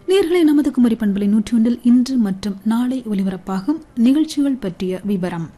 நேர்களை நமது குமரி பண்பலை நூற்றொன்றில் இன்று மற்றும் நாளை ஒலிபரப்பாகும் நிகழ்ச்சிகள் பற்றிய விவரம்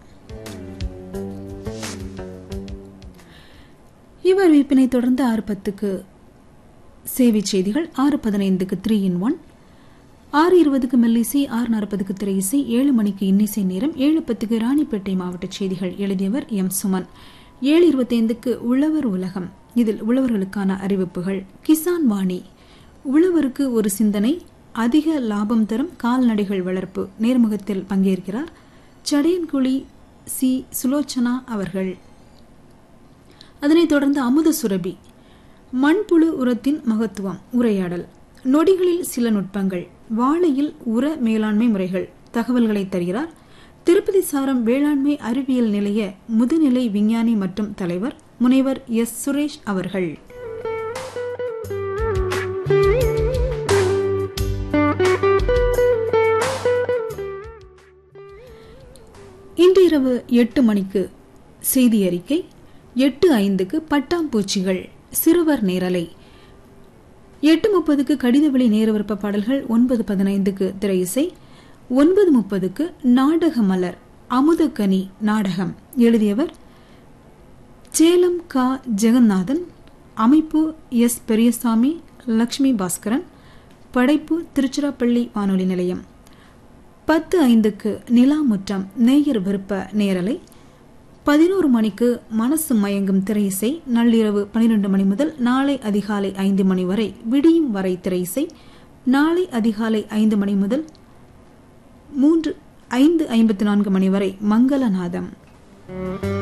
இவர் விற்பனை தொடர்ந்து ஆறு பத்துக்கு சேவை செய்திகள் ஆறு பதினைந்துக்கு த்ரீ இன் ஒன் ஆறு இருபதுக்கு மெல்லிசை ஆறு நாற்பதுக்கு திரை இசை ஏழு மணிக்கு இன்னிசை நேரம் ஏழு பத்துக்கு ராணிப்பேட்டை மாவட்ட செய்திகள் எழுதியவர் எம் சுமன் ஏழு இருபத்தைந்துக்கு உழவர் உலகம் இதில் உழவர்களுக்கான அறிவிப்புகள் கிசான் வாணி உழவருக்கு ஒரு சிந்தனை அதிக லாபம் தரும் கால்நடைகள் வளர்ப்பு நேர்முகத்தில் பங்கேற்கிறார் சடையன்குழி சி சுலோச்சனா அவர்கள் அதனைத் தொடர்ந்து அமுத சுரபி மண்புழு உரத்தின் மகத்துவம் உரையாடல் நொடிகளில் சில நுட்பங்கள் வாழையில் உர மேலாண்மை முறைகள் தகவல்களை தருகிறார் திருப்பதி சாரம் வேளாண்மை அறிவியல் நிலைய முதுநிலை விஞ்ஞானி மற்றும் தலைவர் முனைவர் எஸ் சுரேஷ் அவர்கள் இன்று இரவு எட்டு மணிக்கு செய்தி அறிக்கை எட்டு ஐந்துக்கு பட்டாம்பூச்சிகள் சிறுவர் நேரலை எட்டு முப்பதுக்கு கடிதவெளி நேரவிருப்ப பாடல்கள் ஒன்பது பதினைந்துக்கு திரை இசை ஒன்பது முப்பதுக்கு நாடக மலர் அமுதக்கனி நாடகம் எழுதியவர் சேலம் கா ஜெகநாதன் அமைப்பு எஸ் பெரியசாமி லக்ஷ்மி பாஸ்கரன் படைப்பு திருச்சிராப்பள்ளி வானொலி நிலையம் பத்து ஐந்துக்கு நிலாமுற்றம் நேயர் விருப்ப நேரலை பதினோரு மணிக்கு மனசு மயங்கும் திரையிசை நள்ளிரவு பனிரெண்டு மணி முதல் நாளை அதிகாலை ஐந்து மணி வரை விடியும் வரை திரையிசை நாளை அதிகாலை ஐந்து மணி முதல் மூன்று ஐந்து ஐம்பத்தி நான்கு மணி வரை மங்களநாதம்